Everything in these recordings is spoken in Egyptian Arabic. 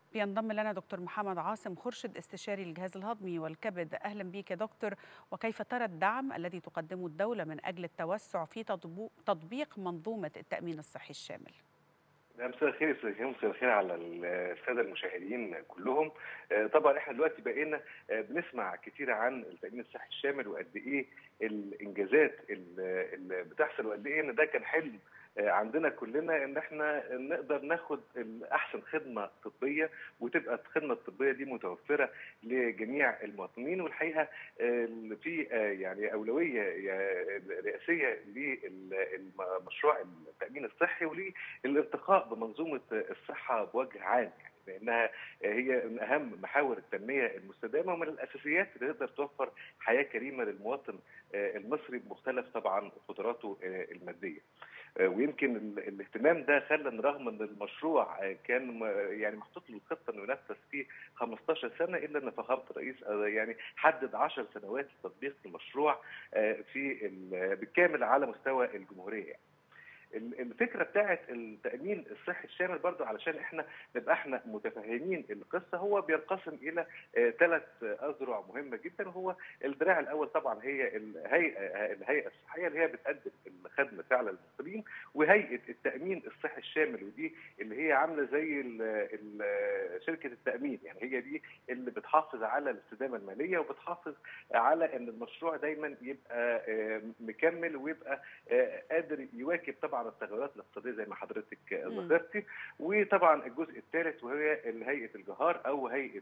بينضم لنا دكتور محمد عاصم خرشد استشاري الجهاز الهضمي والكبد اهلا بيك يا دكتور وكيف ترى الدعم الذي تقدمه الدوله من اجل التوسع في تطبيق منظومه التامين الصحي الشامل مساء الخير استاذ مساء الخير على الساده المشاهدين كلهم طبعا احنا دلوقتي بقينا بنسمع كتير عن التامين الصحي الشامل وقد ايه الانجازات اللي بتحصل وقد ايه ان ده كان حلم عندنا كلنا ان احنا نقدر ناخد احسن خدمه طبيه وتبقى الخدمه الطبيه دي متوفره لجميع المواطنين والحقيقه في يعني اولويه رئاسيه لمشروع التامين الصحي وللارتقاء بمنظومه الصحه بوجه عام يعني لانها هي من اهم محاور التنميه المستدامه ومن الاساسيات اللي تقدر توفر حياه كريمه للمواطن المصري بمختلف طبعا قدراته الماديه. ويمكن الاهتمام ده خلى ان رغم ان المشروع كان يعني محطوط له الخطه انه ينفذ في 15 سنه الا ان فخامه الرئيس يعني حدد 10 سنوات لتطبيق المشروع في بالكامل على مستوى الجمهوريه يعني. الفكره بتاعت التامين الصحي الشامل برضو علشان احنا نبقى احنا متفهمين القصه هو بينقسم الى ثلاث اذرع مهمه جدا وهو الدراع الاول طبعا هي الهيئه الهيئه الصحيه اللي هي بتقدم الخدمه فعلا للمصريين وهيئه التامين الصحي الشامل ودي اللي هي عامله زي ال ال شركه التامين يعني هي دي اللي بتحافظ على الاستدامه الماليه وبتحافظ على ان المشروع دايما يبقى مكمل ويبقى قادر يواكب طبعا طبعا التغيرات الاقتصاديه زي ما حضرتك ذكرتي وطبعا الجزء الثالث وهي هيئه الجهار او هيئه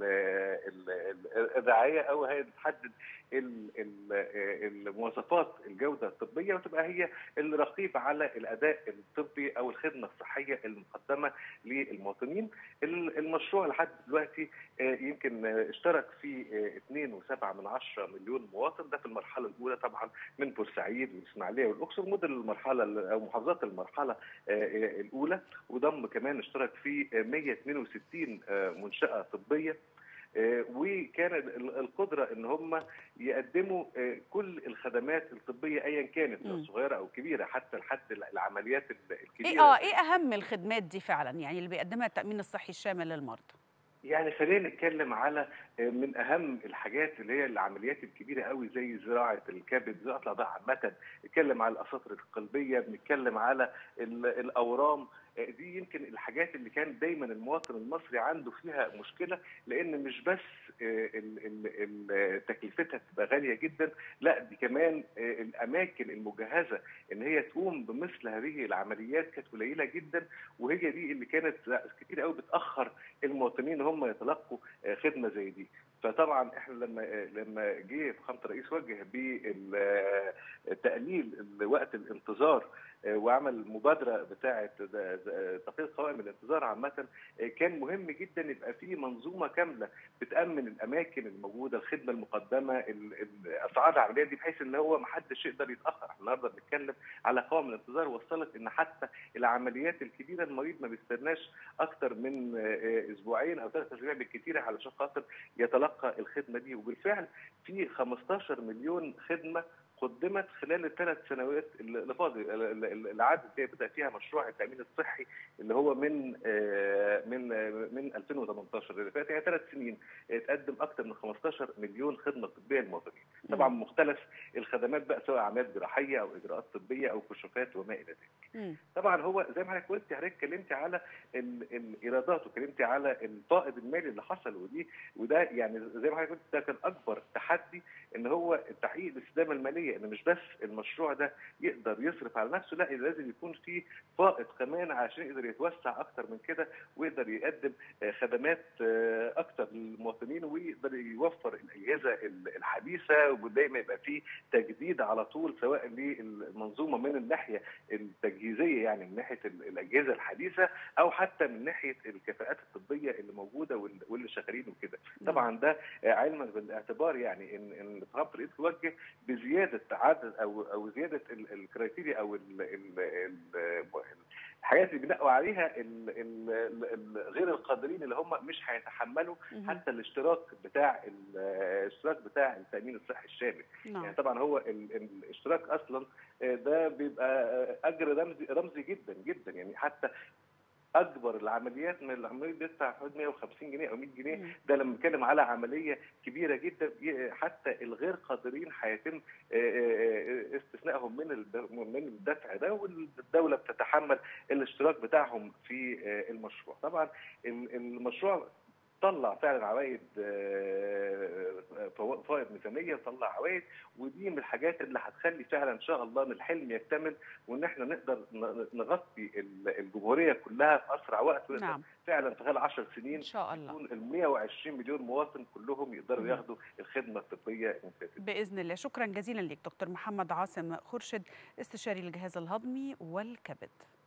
الرعايه او هيئه تحدد المواصفات الجوده الطبيه وتبقى هي الرقيب على الاداء الطبي او الخدمه الصحيه المقدمه للمواطنين المشروع لحد دلوقتي يمكن اشترك فيه 2.7 من 10 مليون مواطن ده في المرحله الاولى طبعا من بورسعيد والاسماعيليه والاقصر مدن المرحله او محافظات المرحله الاولى وضم كمان اشترك فيه 162 منشاه طبيه وكان القدره ان هم يقدموا كل الخدمات الطبيه ايا كانت لو صغيره او كبيره حتى لحد العمليات الكبيره ايه اه ايه اهم الخدمات دي فعلا يعني اللي بيقدمها التامين الصحي الشامل للمرضى يعني خلينا نتكلم على من اهم الحاجات اللي هي العمليات الكبيره قوي زي زراعه الكبد زراعه الاعضاء عامه نتكلم على الاساطر القلبيه بنتكلم على الاورام دي يمكن الحاجات اللي كان دايما المواطن المصري عنده فيها مشكله لان مش بس تكلفتها بتبقى غاليه جدا لا دي كمان الاماكن المجهزه ان هي تقوم بمثل هذه العمليات كانت قليله جدا وهي دي اللي كانت كتير قوي بتاخر المواطنين ان هم يتلقوا خدمه زي دي فطبعا احنا لما لما جه فخامه الرئيس وجه بتقليل وقت الانتظار وعمل المبادره بتاعه تقليل قوائم الانتظار عامه كان مهم جدا يبقى في منظومه كامله بتامن الاماكن الموجوده الخدمه المقدمه اسعار العمليات دي بحيث ان هو ما حدش يقدر يتاخر احنا النهارده بنتكلم على قوائم الانتظار وصلت ان حتى العمليات الكبيره المريض ما بيستناش اكتر من اسبوعين او ثلاث اسابيع بالكثير علشان خاطر يتلقى الخدمه دي وبالفعل في 15 مليون خدمه قدمت خلال الثلاث سنوات اللي فاضل العدد اللي بدا فيها مشروع التامين الصحي اللي هو من من من 2018 اللي فات يعني ثلاث سنين اتقدم اكثر من 15 مليون خدمه طبيه للمواطنين طبعا مختلف الخدمات بقى سواء عمليات جراحيه او اجراءات طبيه او كشوفات وما الى ذلك طبعا هو زي ما حضرتك قلت حضرتك اتكلمتي على الايرادات واتكلمتي على الفائض المالي اللي حصل ودي وده يعني زي ما حضرتك قلت ده كان اكبر تحدي ان هو تحقيق الاستدامه الماليه ان مش بس المشروع ده يقدر يصرف على نفسه لا لازم يكون في فائض كمان عشان يقدر يتوسع اكتر من كده ويقدر يقدم خدمات اكتر للمواطنين ويقدر يوفر الاجهزه الحديثه ودايما يبقى في تجديد على طول سواء للمنظومه من الناحيه التجهيزيه يعني من ناحيه الاجهزه الحديثه او حتى من ناحيه الكفاءات الطبيه اللي موجوده واللي شغالين وكده طبعا ده علما بالاعتبار يعني ان ان فخامه الرئيس توجه بزياده عدد او او زياده الكرايتيريا او ال ال الحاجات اللي بينقوا عليها ال ال غير القادرين اللي هم مش هيتحملوا حتى الاشتراك بتاع الاشتراك بتاع التامين الصحي الشامل نعم. يعني طبعا هو الاشتراك اصلا ده بيبقى اجر رمزي رمزي جدا جدا يعني حتى اكبر العمليات من العمليه بيدفع حدود 150 جنيه او 100 جنيه مم. ده لما بنتكلم على عمليه كبيره جدا ي- حتى الغير قادرين هيتم آه، آه، استثنائهم من الد- من الدفع ده والدوله بتتحمل الاشتراك بتاعهم في آه، المشروع طبعا ال- المشروع طلع فعلا عوائد آه، فوا- فوائد ميزانيه طلع عوائد ودي من الحاجات اللي هتخلي فعلا ان شاء الله ان الحلم يكتمل وان احنا نقدر ن- نغطي ال- الجمهوريه كلها في اسرع وقت ونقدر نعم فعلا في خلال 10 سنين إن شاء الله يكون ال 120 مليون مواطن كلهم يقدروا مم. ياخدوا الخدمه الطبيه الممتازه بإذن الله شكرا جزيلا لك دكتور محمد عاصم خرشد استشاري الجهاز الهضمي والكبد